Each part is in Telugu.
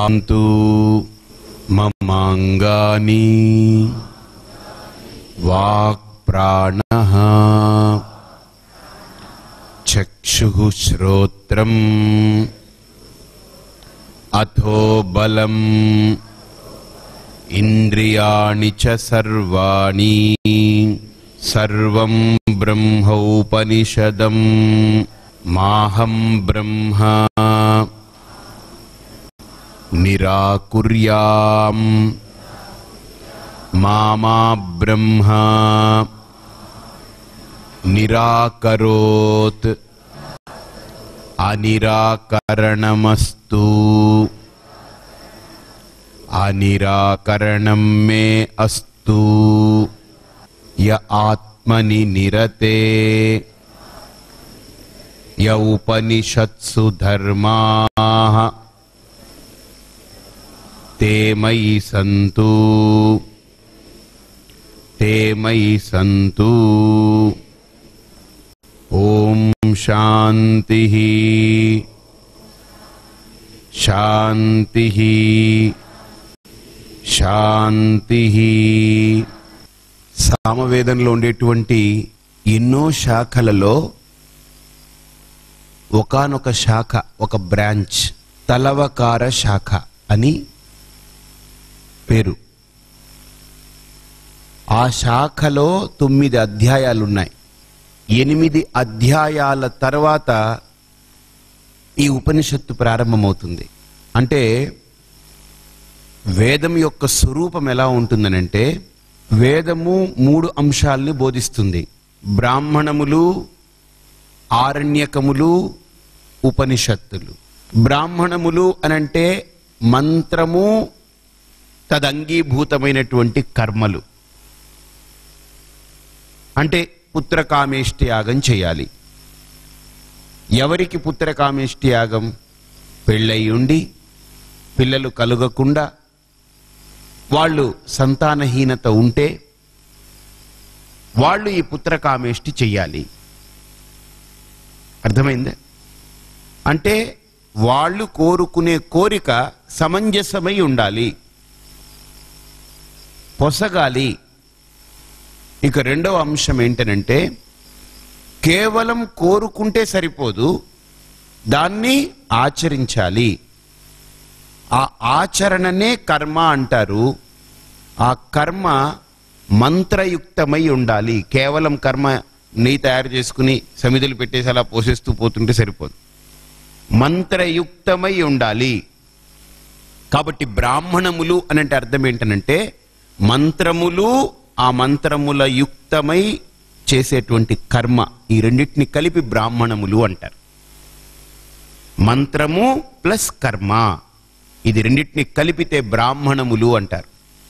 అంతు మమాంగాని వాక్ ప్రాణ చక్షు శ్రోత్రం అథో బలం ఇంద్రియాణి చ సర్వాణి సర్వం బ్రహ్మోపనిషదం మాహం బ్రహ్మ నిరాకుర్యాం మామా బ్రహ్మ నిరాకరోత్ అనిరాకరణమస్తు అనిరాకరణం మే అస్తు య ఆత్మని నిరతే య ఉపనిషత్సు ధర్మా ते मयि सन्तु ते मयि सन्तु ॐ शान्तिः शान्तिः శాంతిః సామవేదంలో ఉండేటువంటి ఎన్నో శాఖలలో ఒకానొక శాఖ ఒక బ్రాంచ్ తలవకార శాఖ అని పేరు ఆ శాఖలో తొమ్మిది అధ్యాయాలున్నాయి ఎనిమిది అధ్యాయాల తర్వాత ఈ ఉపనిషత్తు ప్రారంభమవుతుంది అంటే వేదం యొక్క స్వరూపం ఎలా ఉంటుందనంటే వేదము మూడు అంశాల్ని బోధిస్తుంది బ్రాహ్మణములు ఆరణ్యకములు ఉపనిషత్తులు బ్రాహ్మణములు అనంటే మంత్రము తదంగీభూతమైనటువంటి కర్మలు అంటే పుత్రకామేష్టి యాగం చేయాలి ఎవరికి పుత్రకామేష్టి యాగం పెళ్ళై ఉండి పిల్లలు కలుగకుండా వాళ్ళు సంతానహీనత ఉంటే వాళ్ళు ఈ పుత్రకామేష్టి చెయ్యాలి అర్థమైందా అంటే వాళ్ళు కోరుకునే కోరిక సమంజసమై ఉండాలి పొసగాలి ఇక రెండవ అంశం ఏంటనంటే కేవలం కోరుకుంటే సరిపోదు దాన్ని ఆచరించాలి ఆ ఆచరణనే కర్మ అంటారు ఆ కర్మ మంత్రయుక్తమై ఉండాలి కేవలం కర్మ నెయ్యి తయారు చేసుకుని సమిధులు పెట్టేసి అలా పోషిస్తూ పోతుంటే సరిపోదు మంత్రయుక్తమై ఉండాలి కాబట్టి బ్రాహ్మణములు అనంటే అర్థం ఏంటనంటే మంత్రములు ఆ మంత్రముల యుక్తమై చేసేటువంటి కర్మ ఈ రెండింటిని కలిపి బ్రాహ్మణములు అంటారు మంత్రము ప్లస్ కర్మ ఇది రెండింటిని కలిపితే బ్రాహ్మణములు అంటారు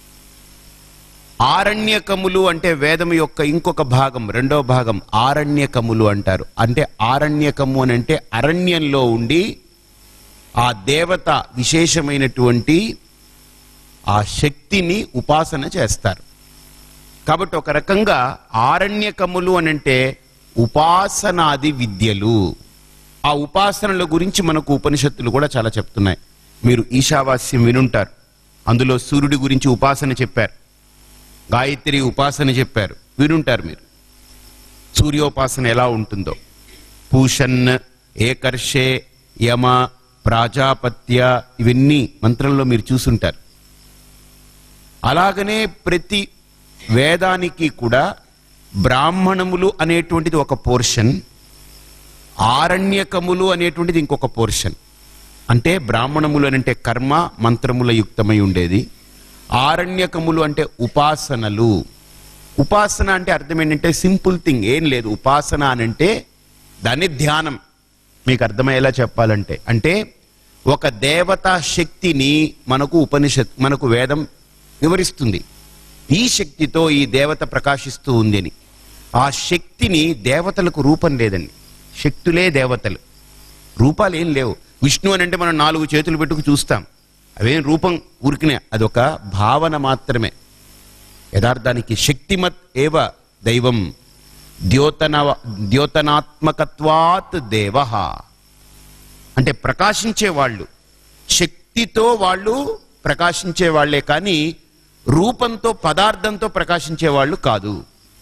ఆరణ్యకములు అంటే వేదం యొక్క ఇంకొక భాగం రెండో భాగం ఆరణ్యకములు అంటారు అంటే ఆరణ్యకము అని అంటే అరణ్యంలో ఉండి ఆ దేవత విశేషమైనటువంటి ఆ శక్తిని ఉపాసన చేస్తారు కాబట్టి ఒక రకంగా ఆరణ్యకములు అని అంటే ఉపాసనాది విద్యలు ఆ ఉపాసనల గురించి మనకు ఉపనిషత్తులు కూడా చాలా చెప్తున్నాయి మీరు ఈశావాస్యం వినుంటారు అందులో సూర్యుడి గురించి ఉపాసన చెప్పారు గాయత్రి ఉపాసన చెప్పారు వినుంటారు మీరు సూర్యోపాసన ఎలా ఉంటుందో పూషన్ ఏకర్షే యమ ప్రాజాపత్య ఇవన్నీ మంత్రంలో మీరు చూసుంటారు అలాగనే ప్రతి వేదానికి కూడా బ్రాహ్మణములు అనేటువంటిది ఒక పోర్షన్ ఆరణ్యకములు అనేటువంటిది ఇంకొక పోర్షన్ అంటే బ్రాహ్మణములు అని అంటే కర్మ మంత్రముల యుక్తమై ఉండేది ఆరణ్యకములు అంటే ఉపాసనలు ఉపాసన అంటే అర్థం ఏంటంటే సింపుల్ థింగ్ ఏం లేదు ఉపాసన అని అంటే దాన్ని ధ్యానం మీకు అర్థమయ్యేలా చెప్పాలంటే అంటే ఒక దేవతా శక్తిని మనకు ఉపనిషత్ మనకు వేదం వివరిస్తుంది ఈ శక్తితో ఈ దేవత ప్రకాశిస్తూ ఉంది అని ఆ శక్తిని దేవతలకు రూపం లేదండి శక్తులే దేవతలు రూపాలు ఏం లేవు విష్ణు అని అంటే మనం నాలుగు చేతులు పెట్టుకు చూస్తాం అవేం రూపం ఊరికినే అదొక భావన మాత్రమే యథార్థానికి శక్తిమత్ ఏవ దైవం ద్యోతన ద్యోతనాత్మకత్వాత్ దేవ అంటే ప్రకాశించే వాళ్ళు శక్ శక్తితో వాళ్ళు ప్రకాశించే వాళ్ళే కానీ రూపంతో పదార్థంతో ప్రకాశించే వాళ్ళు కాదు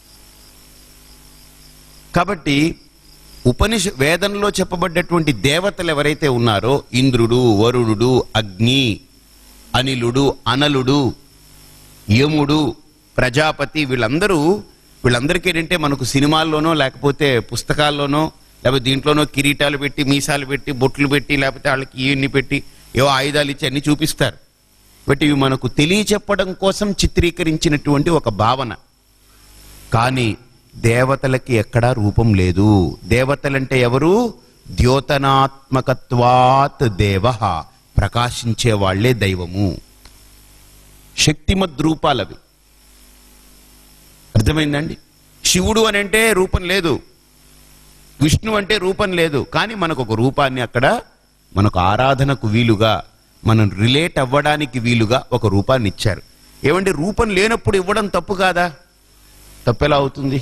కాబట్టి ఉపనిష వేదంలో చెప్పబడ్డటువంటి దేవతలు ఎవరైతే ఉన్నారో ఇంద్రుడు వరుణుడు అగ్ని అనిలుడు అనలుడు యముడు ప్రజాపతి వీళ్ళందరూ వీళ్ళందరికీ ఏంటంటే మనకు సినిమాల్లోనో లేకపోతే పుస్తకాల్లోనో లేకపోతే దీంట్లోనో కిరీటాలు పెట్టి మీసాలు పెట్టి బొట్లు పెట్టి లేకపోతే వాళ్ళకి ఇవన్నీ పెట్టి ఏవో ఆయుధాలు ఇచ్చి అన్ని చూపిస్తారు బట్ ఇవి మనకు తెలియచెప్పడం కోసం చిత్రీకరించినటువంటి ఒక భావన కానీ దేవతలకి ఎక్కడా రూపం లేదు దేవతలంటే ఎవరు ద్యోతనాత్మకత్వాత్ దేవ ప్రకాశించే వాళ్లే దైవము శక్తిమద్ రూపాలవి అర్థమైందండి శివుడు అని అంటే రూపం లేదు విష్ణు అంటే రూపం లేదు కానీ మనకు ఒక రూపాన్ని అక్కడ మనకు ఆరాధనకు వీలుగా మనం రిలేట్ అవ్వడానికి వీలుగా ఒక రూపాన్ని ఇచ్చారు ఏమంటే రూపం లేనప్పుడు ఇవ్వడం తప్పు కాదా తప్పెలా అవుతుంది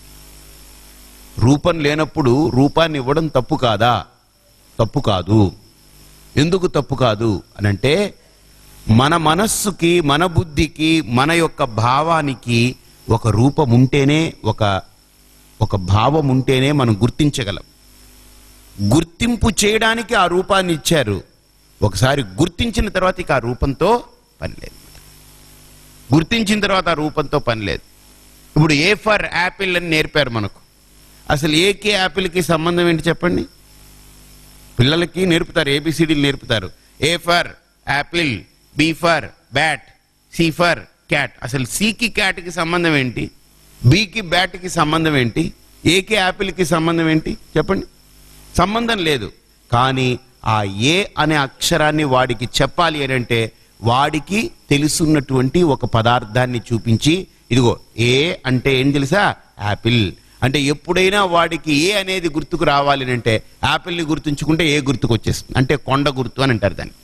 రూపం లేనప్పుడు రూపాన్ని ఇవ్వడం తప్పు కాదా తప్పు కాదు ఎందుకు తప్పు కాదు అనంటే మన మనస్సుకి మన బుద్ధికి మన యొక్క భావానికి ఒక రూపం ఉంటేనే ఒక ఒక భావం ఉంటేనే మనం గుర్తించగలం గుర్తింపు చేయడానికి ఆ రూపాన్ని ఇచ్చారు ఒకసారి గుర్తించిన తర్వాత ఇక ఆ రూపంతో పని లేదు గుర్తించిన తర్వాత ఆ రూపంతో పని లేదు ఇప్పుడు ఏ ఫర్ యాపిల్ అని నేర్పారు మనకు అసలు ఏకే యాపిల్కి సంబంధం ఏంటి చెప్పండి పిల్లలకి నేర్పుతారు ఏబిసిడీలు నేర్పుతారు A for apple B for bat C for cat అసలు సికి క్యాట్కి సంబంధం ఏంటి బికి బ్యాట్కి సంబంధం ఏంటి ఏకి యాపిల్కి సంబంధం ఏంటి చెప్పండి సంబంధం లేదు కానీ ఆ ఏ అనే అక్షరాన్ని వాడికి చెప్పాలి అని అంటే వాడికి తెలుసున్నటువంటి ఒక పదార్థాన్ని చూపించి ఇదిగో ఏ అంటే ఏం తెలుసా యాపిల్ అంటే ఎప్పుడైనా వాడికి ఏ అనేది గుర్తుకు రావాలి అని అంటే యాపిల్ని గుర్తుంచుకుంటే ఏ గుర్తుకు వచ్చేస్తుంది అంటే కొండ గుర్తు అని అంటారు దాన్ని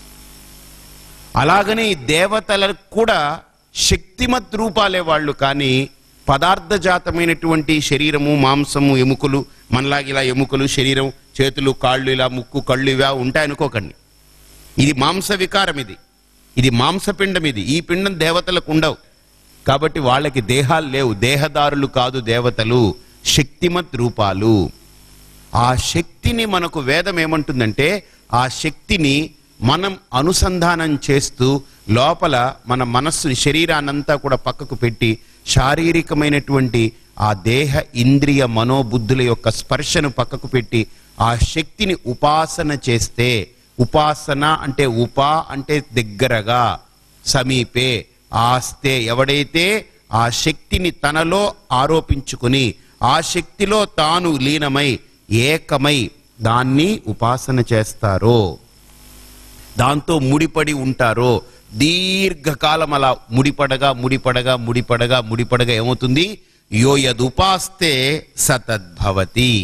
అలాగనే ఈ దేవతలకు కూడా శక్తిమత్ రూపాలే వాళ్ళు కానీ పదార్థజాతమైనటువంటి శరీరము మాంసము ఎముకలు మనలాగా ఇలా ఎముకలు శరీరం చేతులు కాళ్ళు ఇలా ముక్కు కళ్ళు ఇవా ఉంటాయనుకోకండి ఇది మాంస వికారం ఇది ఇది మాంసపిండం ఇది ఈ పిండం దేవతలకు ఉండవు కాబట్టి వాళ్ళకి దేహాలు లేవు దేహదారులు కాదు దేవతలు శక్తిమత్ రూపాలు ఆ శక్తిని మనకు వేదం ఏమంటుందంటే ఆ శక్తిని మనం అనుసంధానం చేస్తూ లోపల మన మనస్సు శరీరాన్నంతా కూడా పక్కకు పెట్టి శారీరకమైనటువంటి ఆ దేహ ఇంద్రియ మనోబుద్ధుల యొక్క స్పర్శను పక్కకు పెట్టి ఆ శక్తిని ఉపాసన చేస్తే ఉపాసన అంటే ఉపా అంటే దగ్గరగా సమీపే ఆస్తే ఎవడైతే ఆ శక్తిని తనలో ఆరోపించుకుని ఆ శక్తిలో తాను లీనమై ఏకమై దాన్ని ఉపాసన చేస్తారో దాంతో ముడిపడి ఉంటారో దీర్ఘకాలం అలా ముడిపడగా ముడిపడగా ముడిపడగా ముడిపడగా ఏమవుతుంది యో యదుపాస్తే సతద్భవతి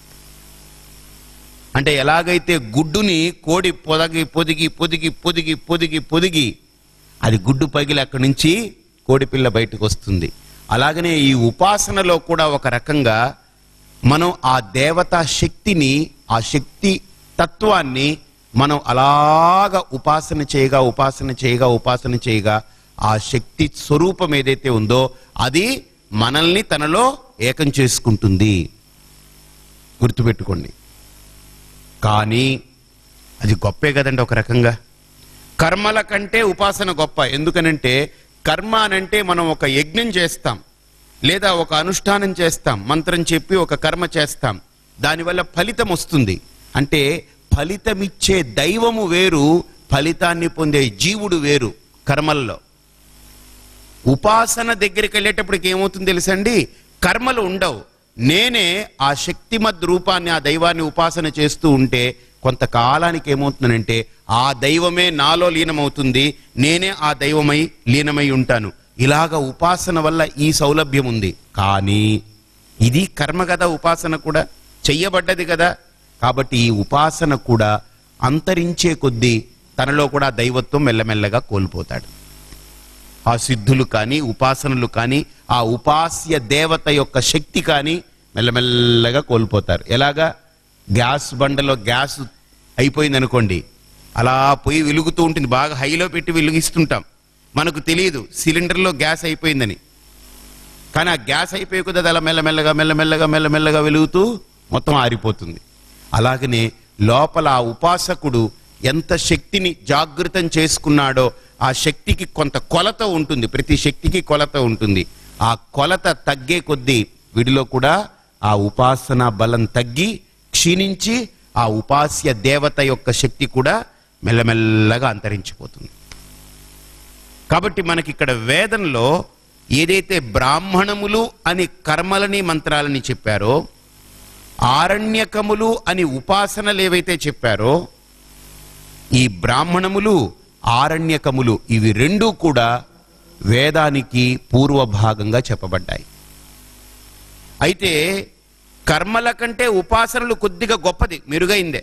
అంటే ఎలాగైతే గుడ్డుని కోడి పొదగి పొదిగి పొదిగి పొదిగి పొదిగి పొదిగి అది గుడ్డు పగిలి అక్కడి నుంచి కోడి పిల్ల బయటకు వస్తుంది అలాగనే ఈ ఉపాసనలో కూడా ఒక రకంగా మనం ఆ దేవతా శక్తిని ఆ శక్తి తత్వాన్ని మనం అలాగ ఉపాసన చేయగా ఉపాసన చేయగా ఉపాసన చేయగా ఆ శక్తి స్వరూపం ఏదైతే ఉందో అది మనల్ని తనలో ఏకం చేసుకుంటుంది గుర్తుపెట్టుకోండి కానీ అది గొప్పే కదండి ఒక రకంగా కర్మల కంటే ఉపాసన గొప్ప ఎందుకనంటే కర్మ అనంటే మనం ఒక యజ్ఞం చేస్తాం లేదా ఒక అనుష్ఠానం చేస్తాం మంత్రం చెప్పి ఒక కర్మ చేస్తాం దానివల్ల ఫలితం వస్తుంది అంటే ఫలితమిచ్చే దైవము వేరు ఫలితాన్ని పొందే జీవుడు వేరు కర్మల్లో ఉపాసన దగ్గరికి వెళ్ళేటప్పటికి ఏమవుతుంది తెలుసండి కర్మలు ఉండవు నేనే ఆ శక్తిమద్ రూపాన్ని ఆ దైవాన్ని ఉపాసన చేస్తూ ఉంటే కొంతకాలానికి ఏమవుతుందంటే ఆ దైవమే నాలో లీనమవుతుంది నేనే ఆ దైవమై లీనమై ఉంటాను ఇలాగ ఉపాసన వల్ల ఈ సౌలభ్యం ఉంది కానీ ఇది కర్మ కదా ఉపాసన కూడా చెయ్యబడ్డది కదా కాబట్టి ఈ ఉపాసన కూడా అంతరించే కొద్దీ తనలో కూడా దైవత్వం మెల్లమెల్లగా కోల్పోతాడు ఆ సిద్ధులు కానీ ఉపాసనలు కానీ ఆ ఉపాస్య దేవత యొక్క శక్తి కానీ మెల్లమెల్లగా కోల్పోతారు ఎలాగా గ్యాస్ బండలో గ్యాస్ అయిపోయింది అనుకోండి అలా పొయ్యి వెలుగుతూ ఉంటుంది బాగా హైలో పెట్టి వెలిగిస్తుంటాం మనకు తెలియదు సిలిండర్లో గ్యాస్ అయిపోయిందని కానీ ఆ గ్యాస్ అయిపోయి కొద్ది అది అలా మెల్లమెల్లగా మెల్లమెల్లగా మెల్లమెల్లగా వెలుగుతూ మొత్తం ఆరిపోతుంది అలాగనే లోపల ఆ ఉపాసకుడు ఎంత శక్తిని జాగృతం చేసుకున్నాడో ఆ శక్తికి కొంత కొలత ఉంటుంది ప్రతి శక్తికి కొలత ఉంటుంది ఆ కొలత తగ్గే కొద్దీ వీడిలో కూడా ఆ ఉపాసన బలం తగ్గి క్షీణించి ఆ ఉపాస్య దేవత యొక్క శక్తి కూడా మెల్లమెల్లగా అంతరించిపోతుంది కాబట్టి మనకి ఇక్కడ వేదంలో ఏదైతే బ్రాహ్మణములు అని కర్మలని మంత్రాలని చెప్పారో ఆరణ్యకములు అని ఉపాసనలు ఏవైతే చెప్పారో ఈ బ్రాహ్మణములు ఆరణ్యకములు ఇవి రెండూ కూడా వేదానికి పూర్వ భాగంగా చెప్పబడ్డాయి అయితే కర్మల కంటే ఉపాసనలు కొద్దిగా గొప్పది మెరుగైందే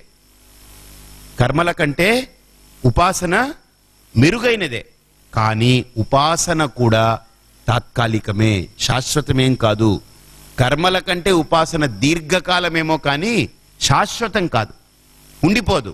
కర్మల కంటే ఉపాసన మెరుగైనదే కానీ ఉపాసన కూడా తాత్కాలికమే శాశ్వతమేం కాదు కర్మల కంటే ఉపాసన దీర్ఘకాలమేమో కానీ శాశ్వతం కాదు ఉండిపోదు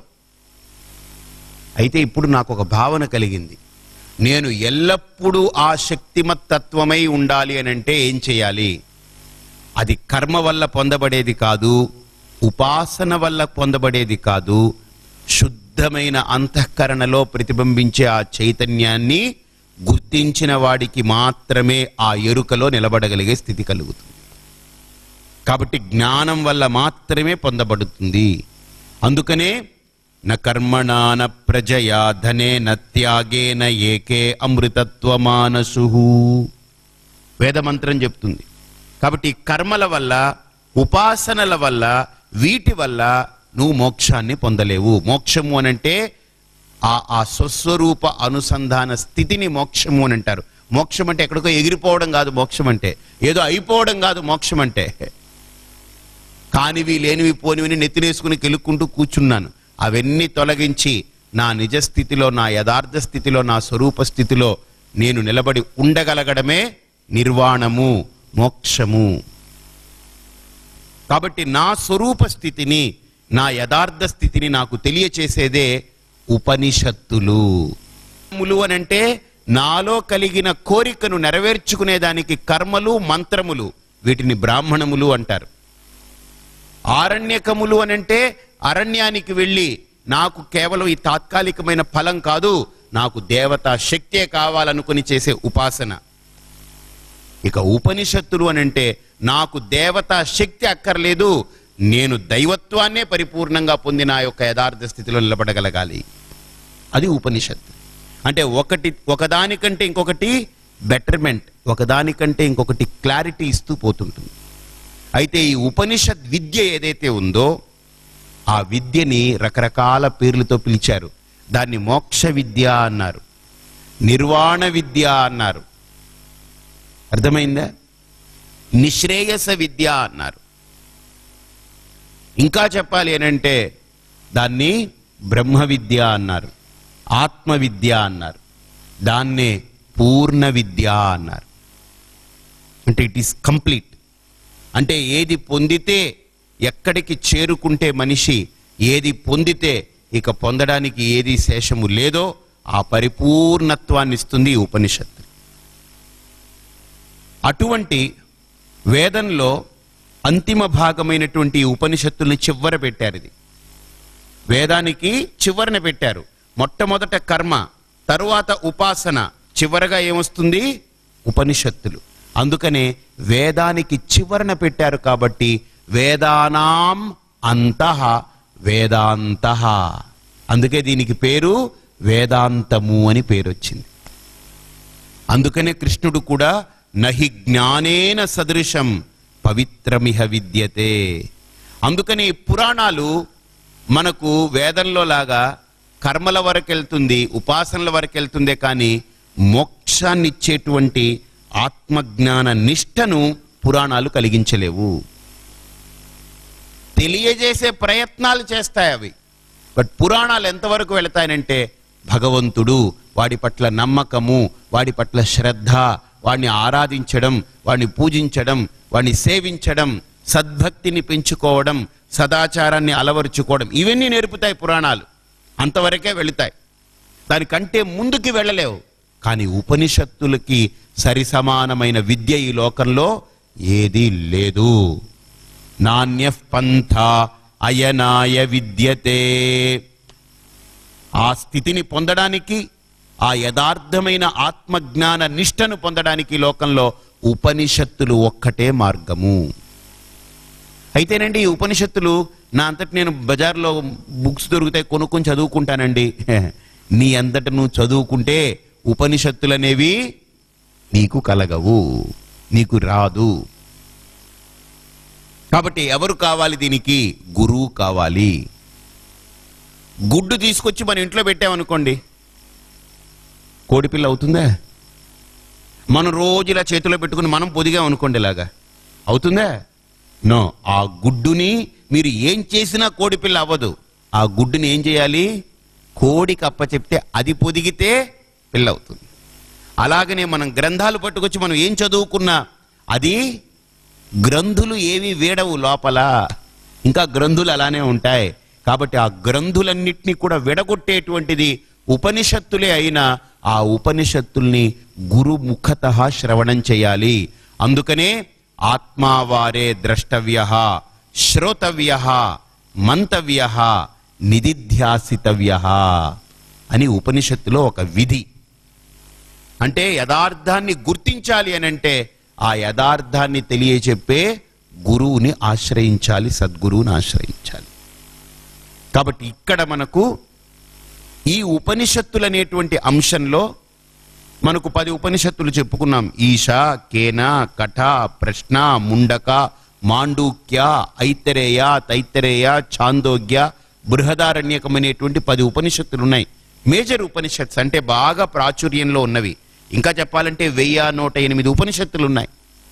అయితే ఇప్పుడు నాకు ఒక భావన కలిగింది నేను ఎల్లప్పుడూ ఆ శక్తిమత్ తత్వమై ఉండాలి అని అంటే ఏం చేయాలి అది కర్మ వల్ల పొందబడేది కాదు ఉపాసన వల్ల పొందబడేది కాదు శుద్ధమైన అంతఃకరణలో ప్రతిబింబించే ఆ చైతన్యాన్ని గుర్తించిన వాడికి మాత్రమే ఆ ఎరుకలో నిలబడగలిగే స్థితి కలుగుతుంది కాబట్టి జ్ఞానం వల్ల మాత్రమే పొందబడుతుంది అందుకనే న కర్మణాన ప్రజయా ధనేన త్యాగేన ఏకే అమృతత్వమానసు వేదమంత్రం చెప్తుంది కాబట్టి ఈ కర్మల వల్ల ఉపాసనల వల్ల వీటి వల్ల నువ్వు మోక్షాన్ని పొందలేవు మోక్షము అనంటే ఆ ఆ స్వస్వరూప అనుసంధాన స్థితిని మోక్షము అని అంటారు మోక్షం అంటే ఎక్కడికో ఎగిరిపోవడం కాదు మోక్షం అంటే ఏదో అయిపోవడం కాదు మోక్షం అంటే కానివి లేనివి పోనివిని నెత్తినేసుకుని కెలుక్కుంటూ కూర్చున్నాను అవన్నీ తొలగించి నా నిజ స్థితిలో నా యథార్థ స్థితిలో నా స్వరూప స్థితిలో నేను నిలబడి ఉండగలగడమే నిర్వాణము మోక్షము కాబట్టి నా స్వరూప స్థితిని నా యథార్థ స్థితిని నాకు తెలియచేసేదే ఉపనిషత్తులు ములు అనంటే నాలో కలిగిన కోరికను నెరవేర్చుకునేదానికి కర్మలు మంత్రములు వీటిని బ్రాహ్మణములు అంటారు ఆరణ్యకములు అనంటే అరణ్యానికి వెళ్ళి నాకు కేవలం ఈ తాత్కాలికమైన ఫలం కాదు నాకు దేవతా శక్తే కావాలనుకుని చేసే ఉపాసన ఇక ఉపనిషత్తులు అనంటే నాకు దేవతా శక్తి అక్కర్లేదు నేను దైవత్వాన్నే పరిపూర్ణంగా పొంది నా యొక్క యథార్థ స్థితిలో నిలబడగలగాలి అది ఉపనిషత్తు అంటే ఒకటి ఒకదానికంటే ఇంకొకటి బెటర్మెంట్ ఒకదానికంటే ఇంకొకటి క్లారిటీ ఇస్తూ పోతుంటుంది అయితే ఈ ఉపనిషత్ విద్య ఏదైతే ఉందో ఆ విద్యని రకరకాల పేర్లతో పిలిచారు దాన్ని మోక్ష విద్య అన్నారు నిర్వాణ విద్య అన్నారు అర్థమైందా నిశ్రేయస విద్య అన్నారు ఇంకా చెప్పాలి అనంటే దాన్ని బ్రహ్మ విద్య అన్నారు ఆత్మ విద్య అన్నారు దాన్నే పూర్ణ విద్య అన్నారు అంటే ఇట్ ఈస్ కంప్లీట్ అంటే ఏది పొందితే ఎక్కడికి చేరుకుంటే మనిషి ఏది పొందితే ఇక పొందడానికి ఏది శేషము లేదో ఆ పరిపూర్ణత్వాన్ని ఇస్తుంది ఈ ఉపనిషత్తు అటువంటి వేదంలో అంతిమ భాగమైనటువంటి ఈ ఉపనిషత్తుల్ని చివర పెట్టారు ఇది వేదానికి చివరన పెట్టారు మొట్టమొదట కర్మ తరువాత ఉపాసన చివరగా ఏమొస్తుంది ఉపనిషత్తులు అందుకనే వేదానికి చివరన పెట్టారు కాబట్టి వేదానాం అంతః వేదాంత అందుకే దీనికి పేరు వేదాంతము అని పేరు వచ్చింది అందుకనే కృష్ణుడు కూడా నహి జ్ఞానేన సదృశం పవిత్రమిహ విద్యతే అందుకని పురాణాలు మనకు వేదంలో లాగా కర్మల వరకు వెళ్తుంది ఉపాసనల వరకు వెళ్తుందే కానీ మోక్షాన్ని ఇచ్చేటువంటి ఆత్మజ్ఞాన నిష్టను పురాణాలు కలిగించలేవు తెలియజేసే ప్రయత్నాలు చేస్తాయి అవి బట్ పురాణాలు ఎంతవరకు వెళతాయనంటే భగవంతుడు వాడి పట్ల నమ్మకము వాడి పట్ల శ్రద్ధ వాడిని ఆరాధించడం వాడిని పూజించడం వాడిని సేవించడం సద్భక్తిని పెంచుకోవడం సదాచారాన్ని అలవరుచుకోవడం ఇవన్నీ నేర్పుతాయి పురాణాలు అంతవరకే వెళుతాయి దానికంటే ముందుకి వెళ్ళలేవు కానీ ఉపనిషత్తులకి సరి సమానమైన విద్య ఈ లోకంలో ఏదీ లేదు నాణ్య పంథ అయనాయ విద్యతే ఆ స్థితిని పొందడానికి ఆ యథార్థమైన ఆత్మజ్ఞాన నిష్టను పొందడానికి ఈ లోకంలో ఉపనిషత్తులు ఒక్కటే మార్గము అయితేనండి ఈ ఉపనిషత్తులు నా అంతటి నేను బజార్లో బుక్స్ దొరికితే కొనుక్కొని చదువుకుంటానండి నీ అంతట నువ్వు చదువుకుంటే ఉపనిషత్తులు అనేవి నీకు కలగవు నీకు రాదు కాబట్టి ఎవరు కావాలి దీనికి గురువు కావాలి గుడ్డు తీసుకొచ్చి మన ఇంట్లో పెట్టామనుకోండి కోడిపిల్ల అవుతుందా మనం రోజు ఇలా చేతిలో పెట్టుకుని మనం పొదిగాం అనుకోండి ఇలాగా అవుతుందా నో ఆ గుడ్డుని మీరు ఏం చేసినా కోడిపిల్ల అవ్వదు ఆ గుడ్డుని ఏం చేయాలి కోడికి అప్పచెప్తే అది పొదిగితే పిల్ల అవుతుంది అలాగనే మనం గ్రంథాలు పట్టుకొచ్చి మనం ఏం చదువుకున్నా అది గ్రంథులు ఏవి వీడవు లోపల ఇంకా గ్రంథులు అలానే ఉంటాయి కాబట్టి ఆ గ్రంథులన్నిటినీ కూడా విడగొట్టేటువంటిది ఉపనిషత్తులే అయినా ఆ ఉపనిషత్తుల్ని గురు ముఖత శ్రవణం చేయాలి అందుకనే ఆత్మావారే ద్రష్టవ్య శ్రోతవ్య మంతవ్య నిదిధ్యాసితవ్య అని ఉపనిషత్తులో ఒక విధి అంటే యథార్థాన్ని గుర్తించాలి అని అంటే ఆ యథార్థాన్ని తెలియచెప్పే గురువుని ఆశ్రయించాలి సద్గురువుని ఆశ్రయించాలి కాబట్టి ఇక్కడ మనకు ఈ ఉపనిషత్తులు అనేటువంటి అంశంలో మనకు పది ఉపనిషత్తులు చెప్పుకున్నాం ఈశ కేన కఠ ప్రశ్న ముండక మాండూక్య ఐతరేయ తైతరేయ ఛాందోగ్య బృహదారణ్యకం అనేటువంటి పది ఉపనిషత్తులు ఉన్నాయి మేజర్ ఉపనిషత్స్ అంటే బాగా ప్రాచుర్యంలో ఉన్నవి ఇంకా చెప్పాలంటే వెయ్యి నూట ఎనిమిది ఉపనిషత్తులు ఉన్నాయి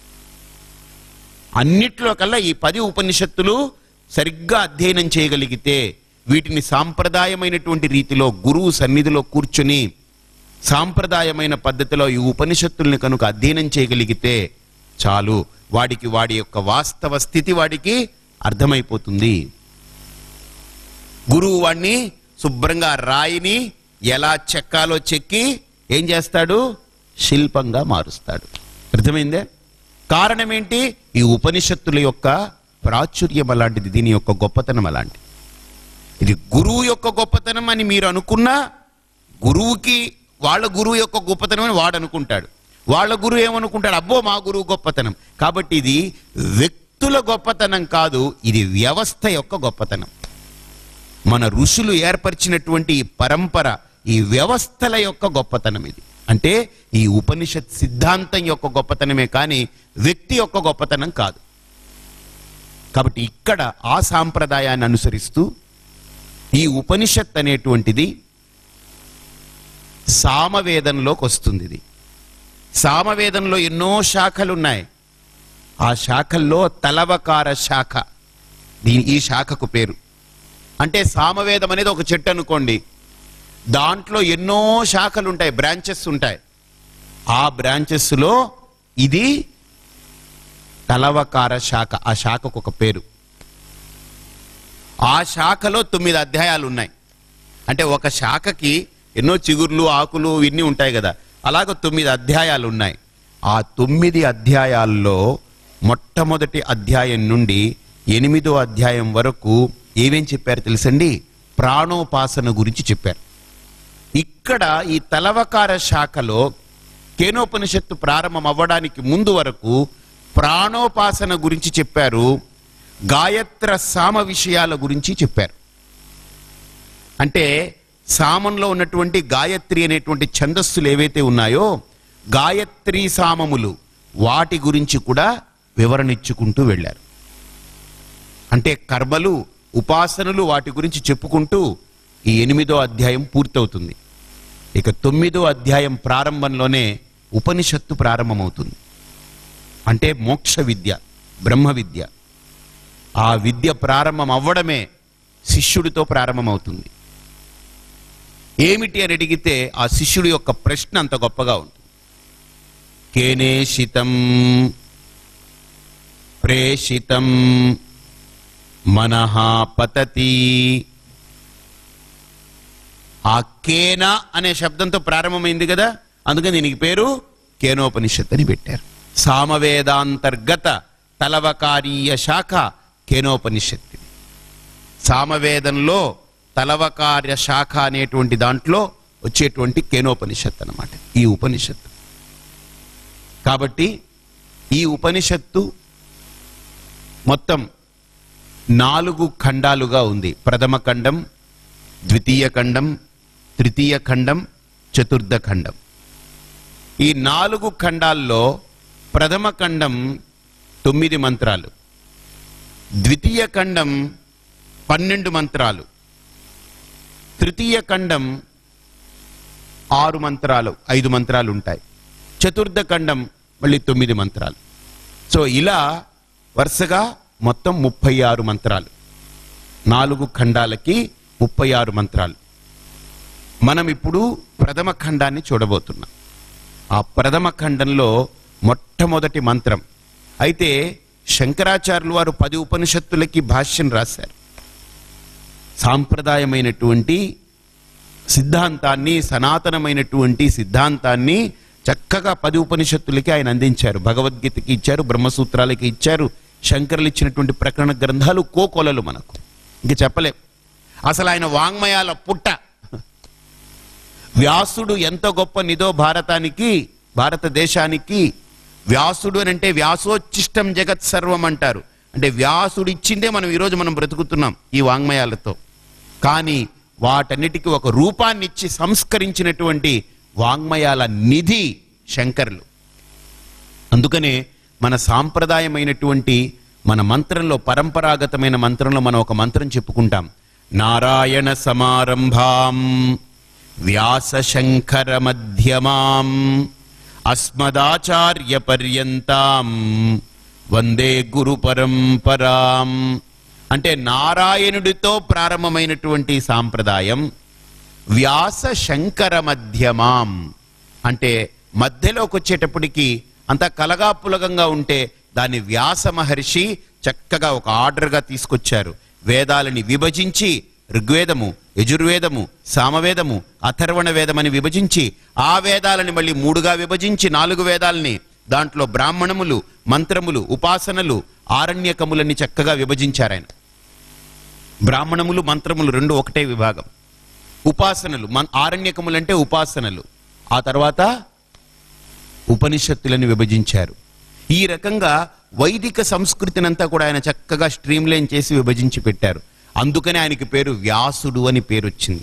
అన్నిట్లో కల్లా ఈ పది ఉపనిషత్తులు సరిగ్గా అధ్యయనం చేయగలిగితే వీటిని సాంప్రదాయమైనటువంటి రీతిలో గురువు సన్నిధిలో కూర్చుని సాంప్రదాయమైన పద్ధతిలో ఈ ఉపనిషత్తుల్ని కనుక అధ్యయనం చేయగలిగితే చాలు వాడికి వాడి యొక్క వాస్తవ స్థితి వాడికి అర్థమైపోతుంది గురువు వాణ్ణి శుభ్రంగా రాయిని ఎలా చెక్కాలో చెక్కి ఏం చేస్తాడు శిల్పంగా మారుస్తాడు అర్థమైందే కారణం ఏంటి ఈ ఉపనిషత్తుల యొక్క ప్రాచుర్యం అలాంటిది దీని యొక్క గొప్పతనం అలాంటిది ఇది గురువు యొక్క గొప్పతనం అని మీరు అనుకున్నా గురువుకి వాళ్ళ గురువు యొక్క గొప్పతనం అని వాడు అనుకుంటాడు వాళ్ళ గురువు ఏమనుకుంటాడు అబ్బో మా గురువు గొప్పతనం కాబట్టి ఇది వ్యక్తుల గొప్పతనం కాదు ఇది వ్యవస్థ యొక్క గొప్పతనం మన ఋషులు ఏర్పరిచినటువంటి ఈ పరంపర ఈ వ్యవస్థల యొక్క గొప్పతనం ఇది అంటే ఈ ఉపనిషత్ సిద్ధాంతం యొక్క గొప్పతనమే కానీ వ్యక్తి యొక్క గొప్పతనం కాదు కాబట్టి ఇక్కడ ఆ సాంప్రదాయాన్ని అనుసరిస్తూ ఈ ఉపనిషత్ అనేటువంటిది సామవేదంలోకి వస్తుంది ఇది సామవేదంలో ఎన్నో శాఖలు ఉన్నాయి ఆ శాఖల్లో తలవకార శాఖ దీని ఈ శాఖకు పేరు అంటే సామవేదం అనేది ఒక చెట్టు అనుకోండి దాంట్లో ఎన్నో శాఖలు ఉంటాయి బ్రాంచెస్ ఉంటాయి ఆ బ్రాంచెస్లో ఇది తలవకార శాఖ ఆ శాఖకు ఒక పేరు ఆ శాఖలో తొమ్మిది అధ్యాయాలు ఉన్నాయి అంటే ఒక శాఖకి ఎన్నో చిగుర్లు ఆకులు ఇన్ని ఉంటాయి కదా అలాగ తొమ్మిది అధ్యాయాలు ఉన్నాయి ఆ తొమ్మిది అధ్యాయాల్లో మొట్టమొదటి అధ్యాయం నుండి ఎనిమిదో అధ్యాయం వరకు ఏమేం చెప్పారు తెలుసండి ప్రాణోపాసన గురించి చెప్పారు ఇక్కడ ఈ తలవకార శాఖలో కేనోపనిషత్తు ప్రారంభం అవ్వడానికి ముందు వరకు ప్రాణోపాసన గురించి చెప్పారు గాయత్ర సామ విషయాల గురించి చెప్పారు అంటే సామంలో ఉన్నటువంటి గాయత్రి అనేటువంటి ఛందస్సులు ఏవైతే ఉన్నాయో గాయత్రి సామములు వాటి గురించి కూడా వివరణ ఇచ్చుకుంటూ వెళ్ళారు అంటే కర్మలు ఉపాసనలు వాటి గురించి చెప్పుకుంటూ ఈ ఎనిమిదో అధ్యాయం పూర్తవుతుంది ఇక తొమ్మిదో అధ్యాయం ప్రారంభంలోనే ఉపనిషత్తు ప్రారంభమవుతుంది అంటే మోక్ష విద్య బ్రహ్మ విద్య ఆ విద్య ప్రారంభం అవ్వడమే శిష్యుడితో ప్రారంభమవుతుంది ఏమిటి అని అడిగితే ఆ శిష్యుడి యొక్క ప్రశ్న అంత గొప్పగా ఉంటుంది కేనేషితం ప్రేషితం మనః పతతి ఆ కేన అనే శబ్దంతో ప్రారంభమైంది కదా అందుకని దీనికి పేరు కేనోపనిషత్ అని పెట్టారు సామవేదాంతర్గత తలవకారీయ శాఖ కేనోపనిషత్తు సామవేదంలో తలవకార్య శాఖ అనేటువంటి దాంట్లో వచ్చేటువంటి కేనోపనిషత్ అన్నమాట ఈ ఉపనిషత్తు కాబట్టి ఈ ఉపనిషత్తు మొత్తం నాలుగు ఖండాలుగా ఉంది ప్రథమ ఖండం ద్వితీయ ఖండం తృతీయ ఖండం చతుర్థ ఖండం ఈ నాలుగు ఖండాల్లో ప్రథమ ఖండం తొమ్మిది మంత్రాలు ద్వితీయ ఖండం పన్నెండు మంత్రాలు తృతీయ ఖండం ఆరు మంత్రాలు ఐదు మంత్రాలు ఉంటాయి చతుర్థ ఖండం మళ్ళీ తొమ్మిది మంత్రాలు సో ఇలా వరుసగా మొత్తం ముప్పై ఆరు మంత్రాలు నాలుగు ఖండాలకి ముప్పై ఆరు మంత్రాలు మనం ఇప్పుడు ప్రథమ ఖండాన్ని చూడబోతున్నాం ఆ ప్రథమ ఖండంలో మొట్టమొదటి మంత్రం అయితే శంకరాచార్యులు వారు పది ఉపనిషత్తులకి భాష్యం రాశారు సాంప్రదాయమైనటువంటి సిద్ధాంతాన్ని సనాతనమైనటువంటి సిద్ధాంతాన్ని చక్కగా పది ఉపనిషత్తులకి ఆయన అందించారు భగవద్గీతకి ఇచ్చారు బ్రహ్మసూత్రాలకి ఇచ్చారు శంకరులు ఇచ్చినటువంటి ప్రకరణ గ్రంథాలు కోకొలలు మనకు ఇంక చెప్పలేం అసలు ఆయన వాంగ్మయాల పుట్ట వ్యాసుడు ఎంత గొప్ప నిదో భారతానికి భారతదేశానికి వ్యాసుడు అని అంటే వ్యాసోచ్చిష్టం జగత్ సర్వం అంటారు అంటే వ్యాసుడు ఇచ్చిందే మనం ఈరోజు మనం బ్రతుకుతున్నాం ఈ వాంగ్మయాలతో కానీ వాటన్నిటికీ ఒక రూపాన్ని ఇచ్చి సంస్కరించినటువంటి వాంగ్మయాల నిధి శంకరులు అందుకనే మన సాంప్రదాయమైనటువంటి మన మంత్రంలో పరంపరాగతమైన మంత్రంలో మనం ఒక మంత్రం చెప్పుకుంటాం నారాయణ సమారంభాం వ్యాస శంకర మధ్యమాం అస్మదాచార్య పర్యంతాం వందే గురు పరంపరాం అంటే నారాయణుడితో ప్రారంభమైనటువంటి సాంప్రదాయం వ్యాస శంకర మధ్యమాం అంటే మధ్యలోకి వచ్చేటప్పటికి అంత కలగాపులగంగా ఉంటే దాన్ని వ్యాస మహర్షి చక్కగా ఒక ఆర్డర్గా తీసుకొచ్చారు వేదాలని విభజించి ఋగ్వేదము యజుర్వేదము సామవేదము అథర్వణ వేదమని విభజించి ఆ వేదాలని మళ్ళీ మూడుగా విభజించి నాలుగు వేదాలని దాంట్లో బ్రాహ్మణములు మంత్రములు ఉపాసనలు ఆరణ్యకములని చక్కగా విభజించారు ఆయన బ్రాహ్మణములు మంత్రములు రెండు ఒకటే విభాగం ఉపాసనలు మన్ ఆరణ్యకములు అంటే ఉపాసనలు ఆ తర్వాత ఉపనిషత్తులను విభజించారు ఈ రకంగా వైదిక సంస్కృతినంతా కూడా ఆయన చక్కగా స్ట్రీమ్లైన్ చేసి విభజించి పెట్టారు అందుకనే ఆయనకి పేరు వ్యాసుడు అని పేరు వచ్చింది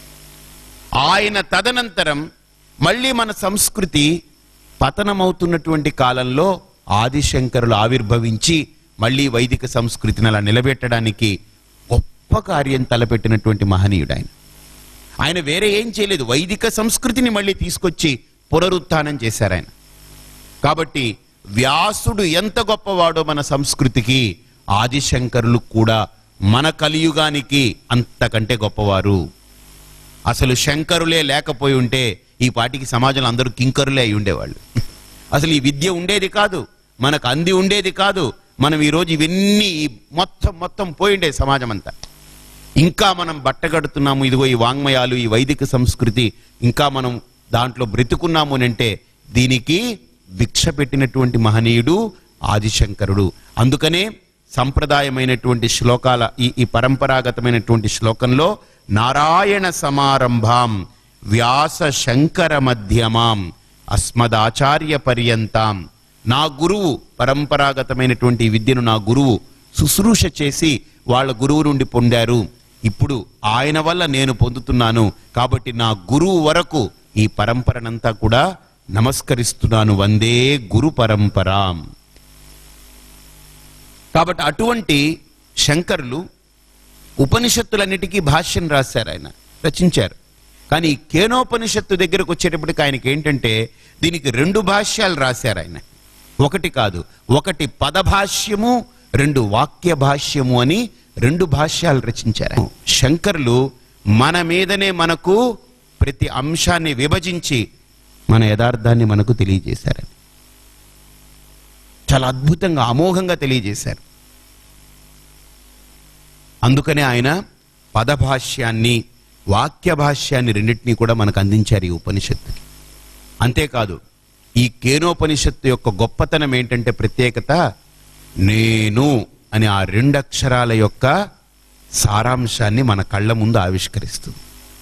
ఆయన తదనంతరం మళ్ళీ మన సంస్కృతి పతనమవుతున్నటువంటి కాలంలో ఆదిశంకరులు ఆవిర్భవించి మళ్ళీ వైదిక సంస్కృతిని అలా నిలబెట్టడానికి గొప్ప కార్యం తలపెట్టినటువంటి మహనీయుడు ఆయన ఆయన వేరే ఏం చేయలేదు వైదిక సంస్కృతిని మళ్ళీ తీసుకొచ్చి పునరుత్థానం చేశారు ఆయన కాబట్టి వ్యాసుడు ఎంత గొప్పవాడో మన సంస్కృతికి ఆదిశంకరులు కూడా మన కలియుగానికి అంతకంటే గొప్పవారు అసలు శంకరులే లేకపోయి ఉంటే ఈ పాటికి సమాజంలో అందరూ కింకరులే అయి ఉండేవాళ్ళు అసలు ఈ విద్య ఉండేది కాదు మనకు అంది ఉండేది కాదు మనం ఈరోజు ఇవన్నీ ఈ మొత్తం మొత్తం పోయిండే సమాజం అంతా ఇంకా మనం బట్టగడుతున్నాము ఇదిగో ఈ వాంగ్మయాలు ఈ వైదిక సంస్కృతి ఇంకా మనం దాంట్లో బ్రతుకున్నాము అని అంటే దీనికి భిక్ష పెట్టినటువంటి మహనీయుడు ఆదిశంకరుడు అందుకనే సంప్రదాయమైనటువంటి శ్లోకాల ఈ ఈ పరంపరాగతమైనటువంటి శ్లోకంలో నారాయణ సమారంభాం వ్యాస శంకర మధ్యమాం అస్మదాచార్య పర్యంతాం నా గురువు పరంపరాగతమైనటువంటి ఈ విద్యను నా గురువు శుశ్రూష చేసి వాళ్ళ గురువు నుండి పొందారు ఇప్పుడు ఆయన వల్ల నేను పొందుతున్నాను కాబట్టి నా గురువు వరకు ఈ పరంపరనంతా కూడా నమస్కరిస్తున్నాను వందే గురు పరంపరాం కాబట్టి అటువంటి శంకరులు ఉపనిషత్తులన్నిటికీ భాష్యం రాశారు ఆయన రచించారు కానీ ఈ కేనోపనిషత్తు దగ్గరకు వచ్చేటప్పటికి ఆయనకి ఏంటంటే దీనికి రెండు భాష్యాలు రాశారు ఆయన ఒకటి కాదు ఒకటి పదభాష్యము రెండు వాక్య భాష్యము అని రెండు భాష్యాలు రచించారు ఆయన. శంకరులు మన మీదనే మనకు ప్రతి అంశాన్ని విభజించి మన యథార్థాన్ని మనకు తెలియజేశారని చాలా అద్భుతంగా అమోఘంగా తెలియజేశారు అందుకనే ఆయన పదభాష్యాన్ని వాక్య భాష్యాన్ని రెండింటినీ కూడా మనకు అందించారు ఈ ఉపనిషత్తుకి అంతేకాదు ఈ కేనోపనిషత్తు యొక్క గొప్పతనం ఏంటంటే ప్రత్యేకత నేను అని ఆ రెండు అక్షరాల యొక్క సారాంశాన్ని మన కళ్ళ ముందు ఆవిష్కరిస్తుంది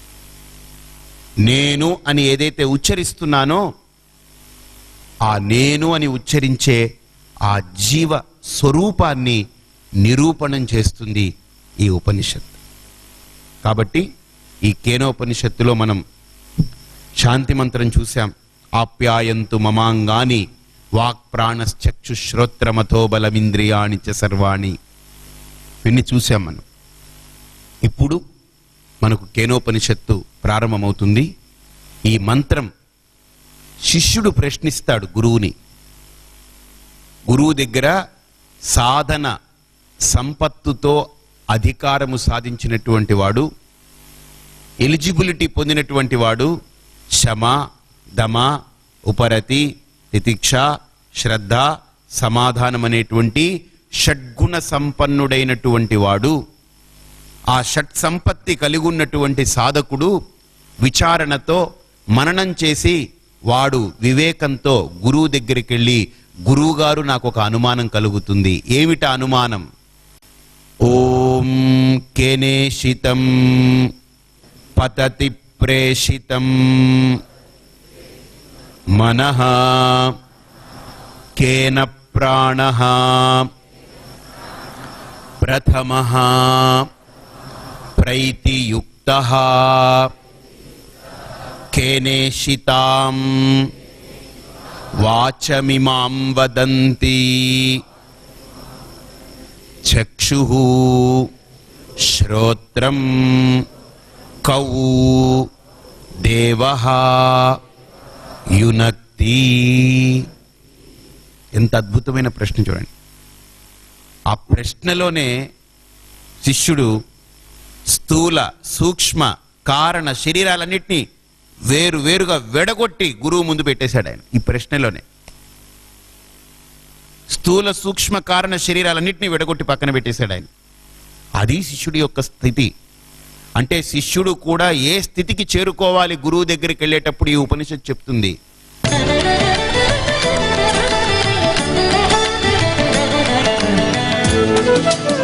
నేను అని ఏదైతే ఉచ్చరిస్తున్నానో ఆ నేను అని ఉచ్చరించే ఆ జీవ స్వరూపాన్ని నిరూపణం చేస్తుంది ఈ ఉపనిషత్తు కాబట్టి ఈ కేనోపనిషత్తులో మనం శాంతి మంత్రం చూశాం ఆప్యాయంతు మమాంగాని వాక్ ప్రాణశ్చక్షు శ్రోత్రమథో బలమింద్రియాణి చ సర్వాణి ఇవన్నీ చూశాం మనం ఇప్పుడు మనకు కేనోపనిషత్తు ప్రారంభమవుతుంది ఈ మంత్రం శిష్యుడు ప్రశ్నిస్తాడు గురువుని గురువు దగ్గర సాధన సంపత్తుతో అధికారము సాధించినటువంటి వాడు ఎలిజిబిలిటీ పొందినటువంటి వాడు శమ దమ ఉపరతి తితిక్ష శ్రద్ధ సమాధానం అనేటువంటి షడ్గుణ సంపన్నుడైనటువంటి వాడు ఆ షట్ సంపత్తి కలిగి ఉన్నటువంటి సాధకుడు విచారణతో మననం చేసి వాడు వివేకంతో గురువు దగ్గరికి వెళ్ళి గురువుగారు నాకు ఒక అనుమానం కలుగుతుంది ఏమిట అనుమానం ఓం కేనేషితం పతతి ప్రేషితం మనః కేన ప్రాణ ప్రథమ ప్రైతియుక్త కేనేషితాం వాచమిమాం వదంతి చక్షు శ్రోత్రం కౌ దేవ యునక్తి ఎంత అద్భుతమైన ప్రశ్న చూడండి ఆ ప్రశ్నలోనే శిష్యుడు స్థూల సూక్ష్మ కారణ శరీరాలన్నింటినీ వేరు వేరుగా వెడగొట్టి గురువు ముందు పెట్టేశాడు ఆయన ఈ ప్రశ్నలోనే స్థూల సూక్ష్మ కారణ శరీరాలన్నింటినీ విడగొట్టి పక్కన పెట్టేశాడు ఆయన అది శిష్యుడి యొక్క స్థితి అంటే శిష్యుడు కూడా ఏ స్థితికి చేరుకోవాలి గురువు దగ్గరికి వెళ్ళేటప్పుడు ఈ ఉపనిషత్తు చెప్తుంది Thank you.